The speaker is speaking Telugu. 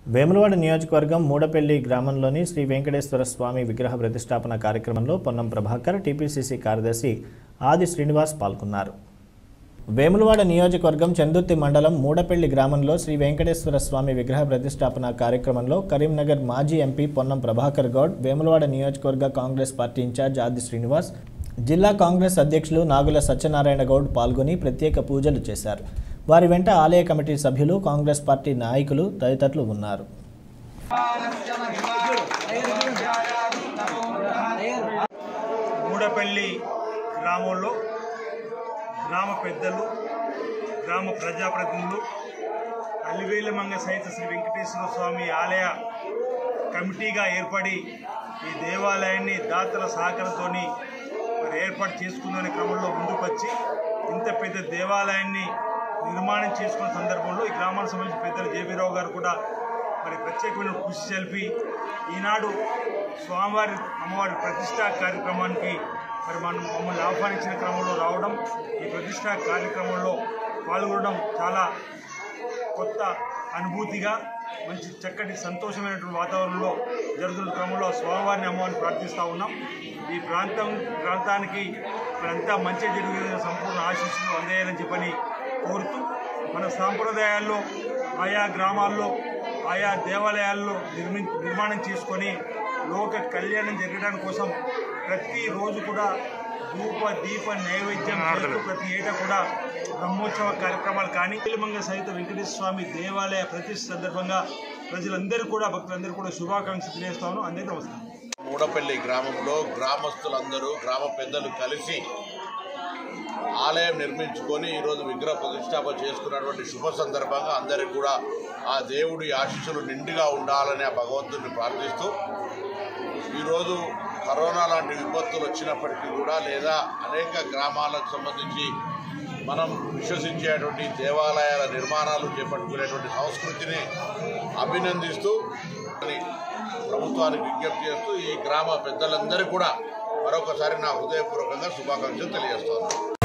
వేములవాడ నియోజకవర్గం మూడపల్లి గ్రామంలోని శ్రీ వెంకటేశ్వర స్వామి విగ్రహ ప్రతిష్టాపన కార్యక్రమంలో పొన్నం ప్రభాకర్ టీపీసీసీ కార్యదర్శి ఆది శ్రీనివాస్ పాల్గొన్నారు వేములవాడ నియోజకవర్గం చందుర్తి మండలం మూడపల్లి గ్రామంలో శ్రీ వెంకటేశ్వర స్వామి విగ్రహ ప్రతిష్టాపన కార్యక్రమంలో కరీంనగర్ మాజీ ఎంపీ పొన్నం ప్రభాకర్ గౌడ్ వేములవాడ నియోజకవర్గ కాంగ్రెస్ పార్టీ ఇన్ఛార్జ్ ఆది శ్రీనివాస్ జిల్లా కాంగ్రెస్ అధ్యక్షులు నాగుల సత్యనారాయణ గౌడ్ పాల్గొని ప్రత్యేక పూజలు చేశారు వారి వెంట ఆలయ కమిటీ సభ్యులు కాంగ్రెస్ పార్టీ నాయకులు తదితరులు ఉన్నారు మూడపల్లి గ్రామంలో గ్రామ పెద్దలు గ్రామ ప్రజాప్రతినిధులు అలివేలమంగ సహిత శ్రీ వెంకటేశ్వర స్వామి ఆలయ కమిటీగా ఏర్పడి ఈ దేవాలయాన్ని దాతల సహకారంతోని మరి ఏర్పాటు చేసుకున్న క్రమంలో ముందుకొచ్చి ఇంత పెద్ద దేవాలయాన్ని నిర్మాణం చేసుకున్న సందర్భంలో ఈ గ్రామానికి సంబంధించిన పెద్దలు జేబీరావు గారు కూడా మరి ప్రత్యేకమైన కృషి తెలిపి ఈనాడు స్వామివారి అమ్మవారి ప్రతిష్టా కార్యక్రమానికి మరి మనం మమ్మల్ని ఆహ్వానించిన క్రమంలో రావడం ఈ ప్రతిష్టా కార్యక్రమంలో పాల్గొనడం చాలా కొత్త అనుభూతిగా మంచి చక్కటి సంతోషమైనటువంటి వాతావరణంలో జరుగుతున్న క్రమంలో స్వామివారిని అమ్మవారిని ప్రార్థిస్తూ ఉన్నాం ఈ ప్రాంతం ప్రాంతానికి మనంతా మంచి జరిగే సంపూర్ణ ఆశీస్సులు అందేయాలని చెప్పని కోరుతూ మన సాంప్రదాయాల్లో ఆయా గ్రామాల్లో ఆయా దేవాలయాల్లో నిర్మి నిర్మాణం చేసుకొని లోక కళ్యాణం జరగడానికి కోసం ప్రతిరోజు కూడా ధూప దీప నైవేద్యం చేస్తూ ప్రతి ఏటా కూడా బ్రహ్మోత్సవ కార్యక్రమాలు కానీ నీలమంగ సహిత వెంకటేశ్వర స్వామి దేవాలయ ప్రతిష్ఠ సందర్భంగా ప్రజలందరూ కూడా భక్తులందరూ కూడా శుభాకాంక్షలు తెలియజేస్తాను అందరికీ నమస్కారం మూడపల్లి గ్రామంలో గ్రామస్తులందరూ గ్రామ పెద్దలు కలిసి ఆలయం నిర్మించుకొని ఈరోజు విగ్రహ ప్రతిష్టాపన చేసుకున్నటువంటి శుభ సందర్భంగా అందరికి కూడా ఆ దేవుడి ఆశీస్సులు నిండుగా ఉండాలని ఆ భగవంతుడిని ప్రార్థిస్తూ ఈరోజు కరోనా లాంటి విపత్తులు వచ్చినప్పటికీ కూడా లేదా అనేక గ్రామాలకు సంబంధించి మనం విశ్వసించేటువంటి దేవాలయాల నిర్మాణాలు చేపట్టుకునేటువంటి సంస్కృతిని అభినందిస్తూ అని ప్రభుత్వానికి విజ్ఞప్తి చేస్తూ ఈ గ్రామ పెద్దలందరూ కూడా మరొకసారి నా హృదయపూర్వకంగా శుభాకాంక్షలు తెలియజేస్తున్నాను